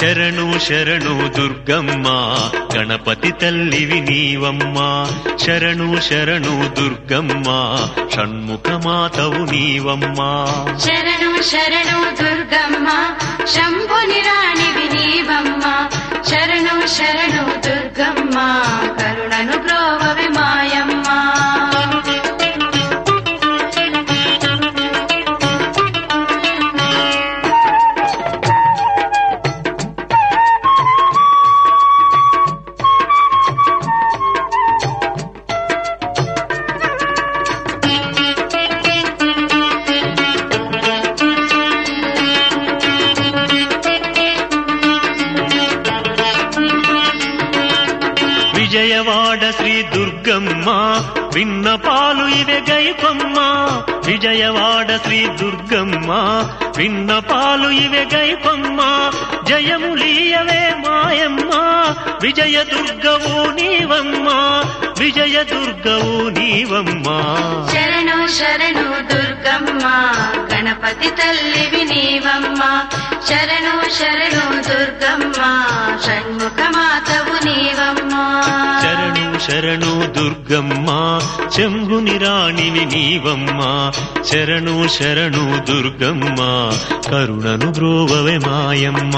శరణు శరణు దుర్గమ్మ గణపతి తల్లివి నీవమ్మ శరణు శరణు దుర్గమ్మ షణ్ముఖ మాతవు నీవమ్మ శరణు శరణు దుర్గమ్మ శంభుని రాణివి నీవమ్మ శరణు శరణు దుర్గమ్మ కరుణను బ్రోవవి మాయమ్మ విజయవాడ శ్రీ దుర్గమ్మ విన్నపాలు ఇవే గైపమ్మ విజయవాడ శ్రీ దుర్గమ్మ విన్నపాలు ఇవే గైపమ్మ జయములీయవే మాయమ్మ విజయ దుర్గవు నీవమ్మ విజయ దుర్గవు నీవమ్మ శరణు శరణు దుర్గమ్మ గణపతి తల్లివి నీవమ్మ శరణు శరణు దుర్గమ్మ షణ్ముఖ మాతవు నీవమ్మ శరణు శరణు దుర్గమ్మ శంభుని రాణివి నీవమ్మ శరణు శరణు దుర్గమ్మ కరుణను బ్రోవవే మాయమ్మ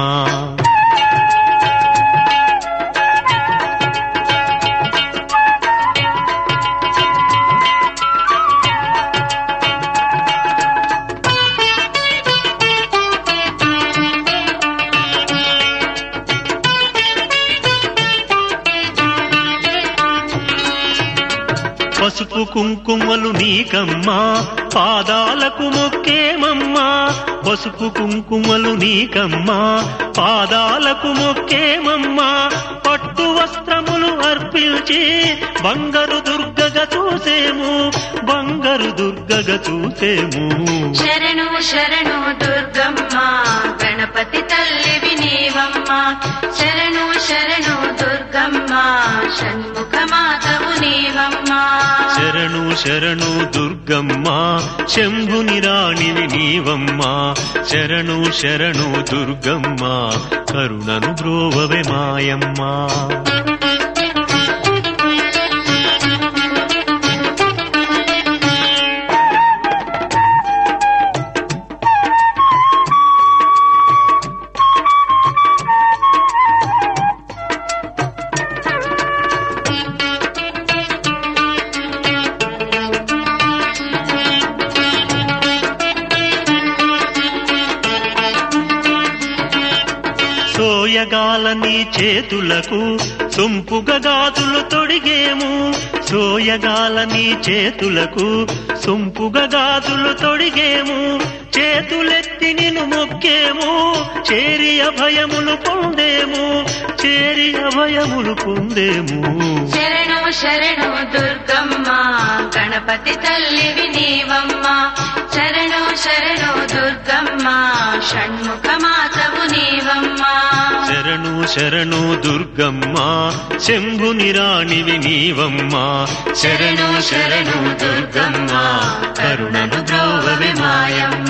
పసుపు కుంకుమలు నీకమ్మా పాదాలకు మొక్కేమమ్మా పసుపు కుంకుమలు నీకమ్మా పాదాలకు మొక్కేమమ్మా పట్టు వస్త్రములు అర్పించి బంగారు దుర్గగా చూసేము బంగారు దుర్గగా చూసేము శరణు శరణు దుర్గమ్మ గణపతి తల్లివి నీవమ్మ శరణు శరణు దుర్గమ్మ షణ్ముఖ మాతవు నీవమ్మ శరణు శరణు దుర్గమ్మ శంభుని రాణివి నీవమ్మ శరణు శరణు దుర్గమ్మ కరుణను బ్రోవవే మాయమ్మ సోయగాల నీ చేతులకు సొంపుగా గాజులు తొడిగేము సోయగాల నీ చేతులకు సొంపుగా గాజులు తొడిగేము చేతులెత్తి నిన్ను మొక్కేము చేరి అభయములు పొందేము చేరి అభయములు పొందేము శరణు శరణు దుర్గమ్మ గణపతి తల్లివి నీవమ్మ శరణు శరణు దుర్గమ్మ షణ్ముఖ మాతవు నీవమ్మ శరణు శరణు దుర్గమ్మ శంభుని రాణివి నీవమ్మ శరణు శరణు దుర్గమ్మ కరుణను ద్రోవవి మాయమ్మ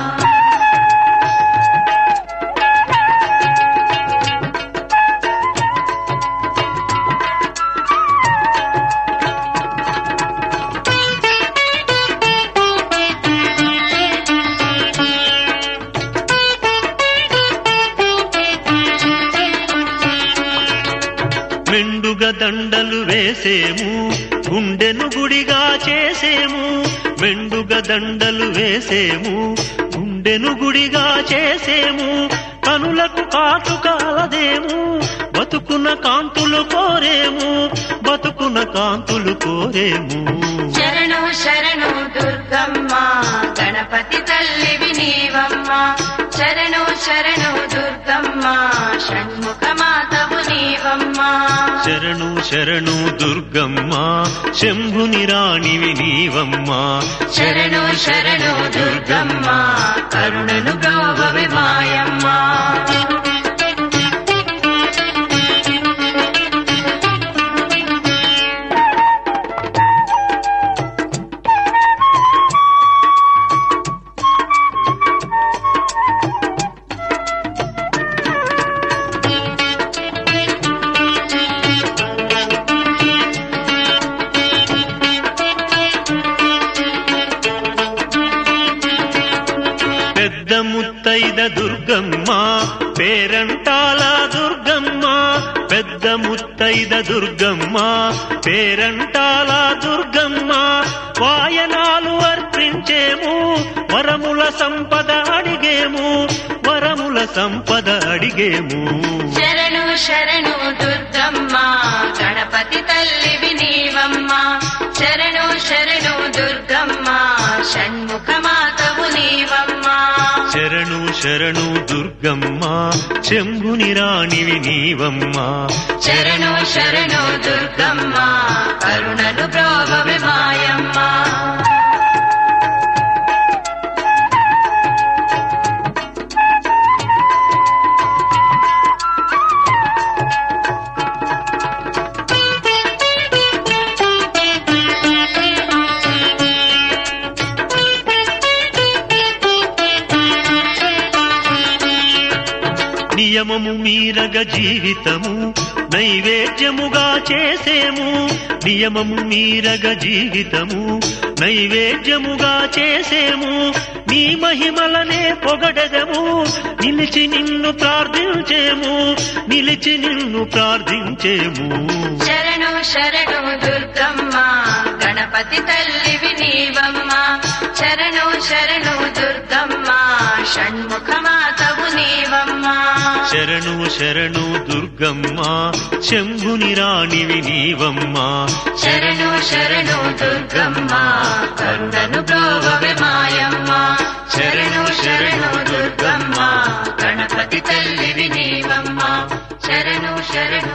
మెండుగా దండలు వేసేము గుండెను గుడిగా చేసేము మెండుగా దండలు వేసేము గుండెను గుడిగా చేసేము కనులకు కాటుకాలదేము బతుకున కాంతులు కోరేము బతుకున కాంతులు కోరేము శరణు శరణు దుర్గమ్మ గణపతి తల్లివి నీవమ్మ శరణు శరణు దుర్గమ్మ షణ్ముఖ మాతవు నీవమ్మ శరణు శరణు దుర్గమ్మ శంభుని రాణివి నీవమ్మ శరణు శరణు దుర్గమ్మ కరుణను గౌవవి మాయమ్మ పెద్ద ముత్తైద దుర్గమ్మ పేరంటాల దుర్గమ్మ పెద్ద ముత్తైద దుర్గమ్మ పేరంటాల దుర్గమ్మ వాయనాలు అర్పించేము వరముల సంపద అడిగేము వరముల సంపద అడిగేము శరణు శరణు దుర్గమ్మ గణపతి తల్లివి నీవమ్మ శరణు శరణు దుర్గమ్మ షణ్ముఖ మాతవు నీవమ్మ శరణు శరణు దుర్గమ్మ శంభుని రాణివి నీవమ్మ శరణు శరణు దుర్గమ్మ కరుణను బ్రోవవి మాయమ్మ నియమము మీరగ జీవితము నైవేద్యముగా చేసేము నియమము మీరగ జీవితము నైవేద్యముగా చేసేము నీ మహిమలనే పొగడదము నిలిచి నిన్ను ప్రార్థించేము నిలిచి నిన్ను ప్రార్థించేము శరణు శరణు దుర్గమ్మ గణపతి తల్లివి నీవమ్మ శరణు శరణు దుర్గమ్మ షణ్ముఖ మాతవు నీవమ్మ శరణు శరణు దుర్గమ్మ శంభుని రాణివి నీవమ్మ శరణు శరణు దుర్గమ్మ కరుణను బ్రోవవి మాయమ్మ శరణు శరణు దుర్గమ్మ గణపతి తల్లివి నీవమ్మ శరణు శరణు